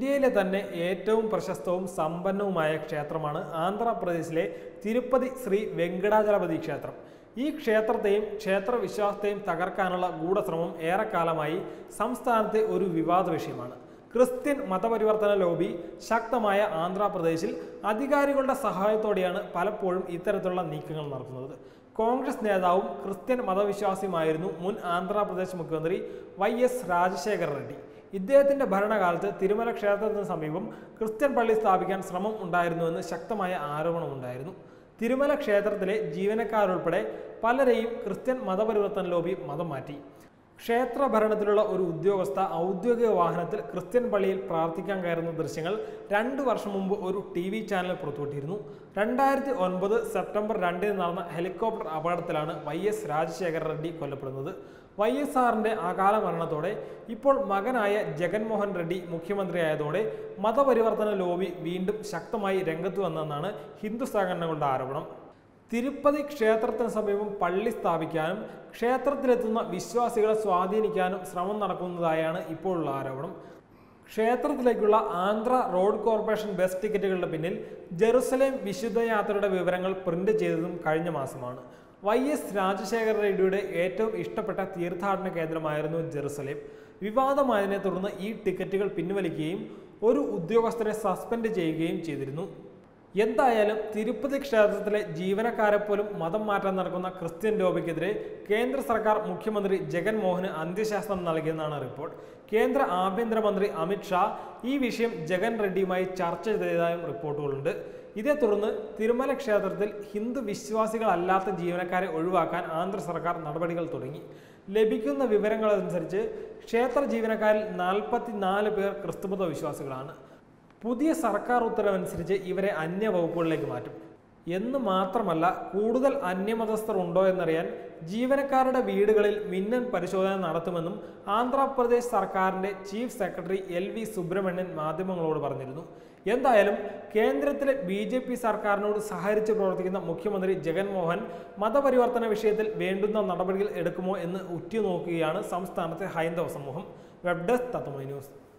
ഇന്ത്യയിലെ തന്നെ ഏറ്റവും പ്രശസ്തവും സമ്പന്നവുമായ ക്ഷേത്രമാണ് ആന്ധ്രാപ്രദേശിലെ തിരുപ്പതി ശ്രീ വെങ്കടാചലപതി ക്ഷേത്രം ഈ ക്ഷേത്രത്തെയും ക്ഷേത്ര വിശ്വാസത്തെയും തകർക്കാനുള്ള ഗൂഢശ്രമം ഏറെക്കാലമായി സംസ്ഥാനത്തെ ഒരു വിവാദ വിഷയമാണ് ക്രിസ്ത്യൻ മതപരിവർത്തന ലോബി ശക്തമായ ആന്ധ്രാപ്രദേശിൽ അധികാരികളുടെ സഹായത്തോടെയാണ് പലപ്പോഴും ഇത്തരത്തിലുള്ള നീക്കങ്ങൾ നടത്തുന്നത് കോൺഗ്രസ് നേതാവും ക്രിസ്ത്യൻ മതവിശ്വാസിയുമായിരുന്നു മുൻ ആന്ധ്രാപ്രദേശ് മുഖ്യമന്ത്രി വൈ എസ് രാജശേഖര റെഡ്ഡി ഇദ്ദേഹത്തിന്റെ ഭരണകാലത്ത് തിരുമല ക്ഷേത്രത്തിന് സമീപം ക്രിസ്ത്യൻ പള്ളി സ്ഥാപിക്കാൻ ശ്രമം ഉണ്ടായിരുന്നുവെന്ന് ശക്തമായ ആരോപണമുണ്ടായിരുന്നു തിരുമല ക്ഷേത്രത്തിലെ ജീവനക്കാരുൾപ്പെടെ പലരെയും ക്രിസ്ത്യൻ മതപരിവർത്തന ലോബി മതം മാറ്റി ക്ഷേത്ര ഭരണത്തിലുള്ള ഒരു ഉദ്യോഗസ്ഥ ഔദ്യോഗിക വാഹനത്തിൽ ക്രിസ്ത്യൻ പള്ളിയിൽ പ്രാർത്ഥിക്കാൻ കയറുന്ന ദൃശ്യങ്ങൾ രണ്ടു വർഷം മുമ്പ് ഒരു ടി വി ചാനൽ പുറത്തുവിട്ടിരുന്നു രണ്ടായിരത്തി ഒൻപത് സെപ്റ്റംബർ രണ്ടിന് നടന്ന ഹെലികോപ്റ്റർ അപകടത്തിലാണ് വൈ എസ് രാജശേഖര റെഡ്ഡി കൊല്ലപ്പെടുന്നത് വൈ എസ് ആറിന്റെ അകാല മരണത്തോടെ ഇപ്പോൾ മകനായ ജഗൻമോഹൻ റെഡ്ഡി മുഖ്യമന്ത്രിയായതോടെ മതപരിവർത്തന ലോബി വീണ്ടും ശക്തമായി രംഗത്ത് വന്നെന്നാണ് ഹിന്ദു സംഘടനകളുടെ ആരോപണം തിരുപ്പതി ക്ഷേത്രത്തിന് സമീപം പള്ളി സ്ഥാപിക്കാനും ക്ഷേത്രത്തിലെത്തുന്ന വിശ്വാസികളെ സ്വാധീനിക്കാനും ശ്രമം നടക്കുന്നതായാണ് ഇപ്പോഴുള്ള ആരോപണം ക്ഷേത്രത്തിലേക്കുള്ള ആന്ധ്ര റോഡ് കോർപ്പറേഷൻ ബസ് ടിക്കറ്റുകളുടെ പിന്നിൽ ജെറുസലേം വിശുദ്ധയാത്രയുടെ വിവരങ്ങൾ പ്രിന്റ് ചെയ്തതും കഴിഞ്ഞ മാസമാണ് വൈ എസ് രാജശേഖര റെഡ്ഡിയുടെ ഏറ്റവും ഇഷ്ടപ്പെട്ട തീർത്ഥാടന കേന്ദ്രമായിരുന്നു ജെറുസലേം വിവാദമായതിനെ തുടർന്ന് ഈ ടിക്കറ്റുകൾ പിൻവലിക്കുകയും ഒരു ഉദ്യോഗസ്ഥരെ സസ്പെൻഡ് ചെയ്യുകയും ചെയ്തിരുന്നു എന്തായാലും തിരുപ്പതി ക്ഷേത്രത്തിലെ ജീവനക്കാരെ പോലും മതം മാറ്റാൻ നടക്കുന്ന ക്രിസ്ത്യൻ ലോബിക്കെതിരെ കേന്ദ്ര സർക്കാർ മുഖ്യമന്ത്രി ജഗൻമോഹന് അന്ത്യശാസ്ത്രം നൽകിയെന്നാണ് റിപ്പോർട്ട് കേന്ദ്ര ആഭ്യന്തരമന്ത്രി അമിത് ഷാ ഈ വിഷയം ജഗൻ റെഡ്ഡിയുമായി ചർച്ച ചെയ്തതായും റിപ്പോർട്ടുകളുണ്ട് ഇതേ തുടർന്ന് തിരുമല ക്ഷേത്രത്തിൽ ഹിന്ദു വിശ്വാസികളല്ലാത്ത ജീവനക്കാരെ ഒഴിവാക്കാൻ ആന്ധ്ര സർക്കാർ നടപടികൾ തുടങ്ങി ലഭിക്കുന്ന വിവരങ്ങളനുസരിച്ച് ക്ഷേത്ര ജീവനക്കാരിൽ നാൽപ്പത്തിനാല് പേർ ക്രിസ്തുമത വിശ്വാസികളാണ് പുതിയ സർക്കാർ ഉത്തരവനുസരിച്ച് ഇവരെ അന്യ വകുപ്പുകളിലേക്ക് മാറ്റും എന്ന് മാത്രമല്ല കൂടുതൽ അന്യമതസ്ഥർ ഉണ്ടോ എന്നറിയാൻ ജീവനക്കാരുടെ വീടുകളിൽ മിന്നൽ പരിശോധന നടത്തുമെന്നും ആന്ധ്രാപ്രദേശ് സർക്കാരിന്റെ chief secretary L V Subramanian മാധ്യമങ്ങളോട് പറഞ്ഞിരുന്നു എന്തായാലും കേന്ദ്രത്തിലെ ബി ജെ പി സർക്കാരിനോട് സഹകരിച്ച് പ്രവർത്തിക്കുന്ന മുഖ്യമന്ത്രി ജഗൻമോഹൻ മതപരിവർത്തന വിഷയത്തിൽ വേണ്ടുന്ന നടപടികൾ എടുക്കുമോ എന്ന് ഉറ്റുനോക്കുകയാണ് സംസ്ഥാനത്തെ ഹൈന്ദവ സമൂഹം വെബ് ഡെസ്ക് തത്വമൈ ന്യൂസ്